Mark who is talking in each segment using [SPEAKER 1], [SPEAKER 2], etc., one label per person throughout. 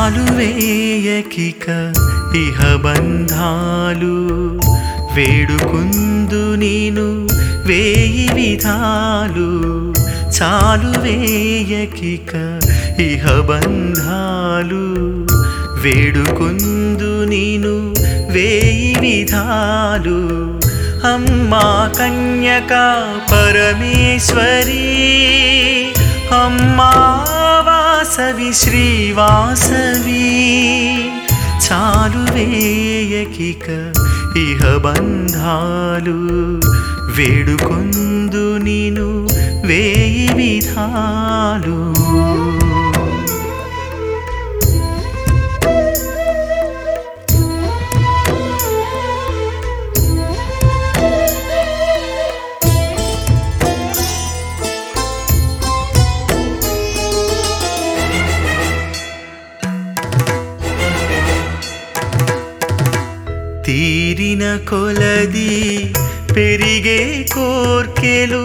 [SPEAKER 1] చాలు వేయకిక ఇహ బంధాలు వేడుకుందు నేను వేయి విధాలు చాలు వేయకిక ఇహ బంధాలు వేడుకుందు నేను వేయి విధాలు అమ్మా కన్యక పరమేశ్వరి అమ్మా వాసవి శ్రీవాసవి చాలు వేయకిక ఇహ బంధాలు వేడుకొందు నేను వేయి విధాలు తీరిన కొలది పెరిగే కోర్కెలు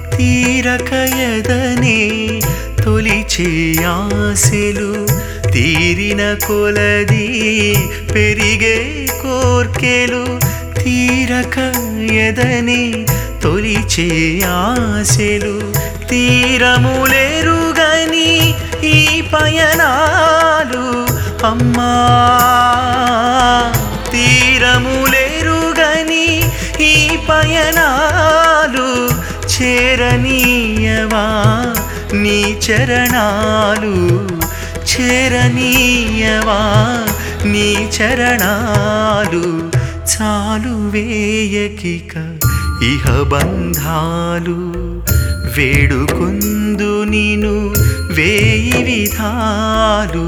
[SPEAKER 1] తీరకయదనే తొలిచే ఆశలు తీరిన కొలది పెరిగే కోర్కెలు తీరకయదనే తొలిచే ఆశలు తీరములేరుగని ఈ పయనాలు అమ్మా తీరములేరుగని ఈ పయనాలు చేరనీయవా నీ చరణాలు చేరనీయవా నీ చరణాలు చాలు వేయకిక ఇహ బంధాలు వేడుకుందు నేను వేయి విధాలు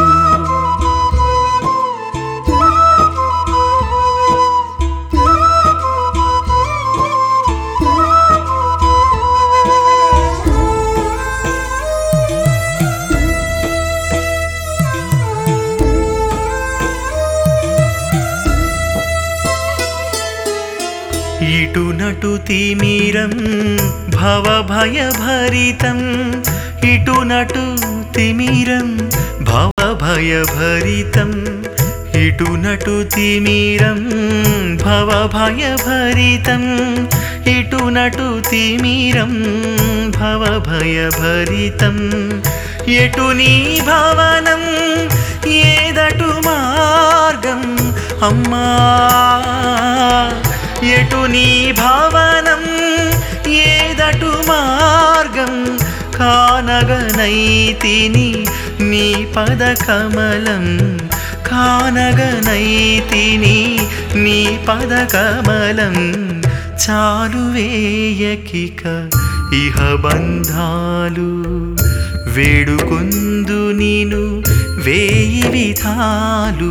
[SPEAKER 1] ఇటునటు తిమిరం భవభయభరితం ఇటునటు తిమిరం భవభయభరితం ఇటునటు తిమిరం భవభయభరితం ఇటునటు తిమిరం భవభయభరితం ఎటు నీ భవనం ఏదటు మార్గం అమ్మా ఎటు నీ భవనం ఏదటు మార్గం కానగనైతిని నీ పద కమలం కానగనైతిని నీ పద కమలం చాలు వేయకిక ఇహ బంధాలు వేడుకొందు నేను వేయి విధాలు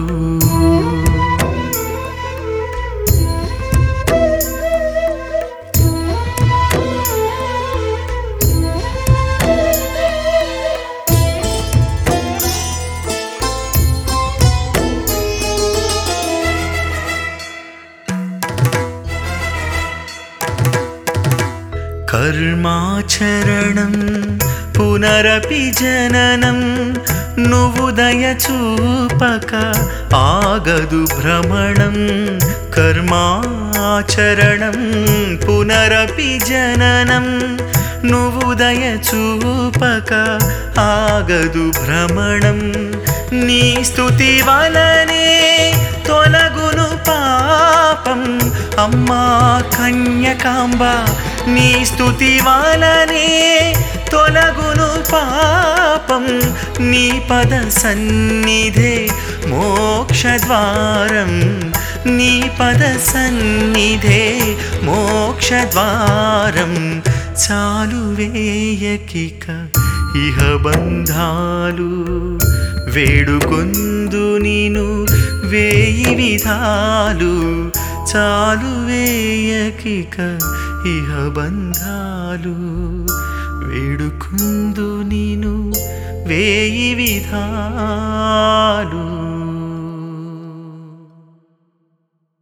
[SPEAKER 1] కర్మాచరణం పునరపి జననం నువ్వు దయచూపక ఆగదు భ్రమణం కర్మాచరణం పునరపి జననం నువ్వు దయచూపక ఆగదు భ్రమణం నీ స్తుతి వలనే తొలగును పాపం అమ్మా కన్యకాంబ నీ స్తుతి వలనే తొలగును పాపం నీ పద సన్నిధే మోక్షద్వారం నీ పద సన్నిధే మోక్షద్వారం చాలు వేయకిక ఇహ బంధాలు వేడుకొందు నేను వేయి విధాలు చాలు వేయకిక ఇహ బంధాలు వేడుకుందు నేను వేయి విధాలు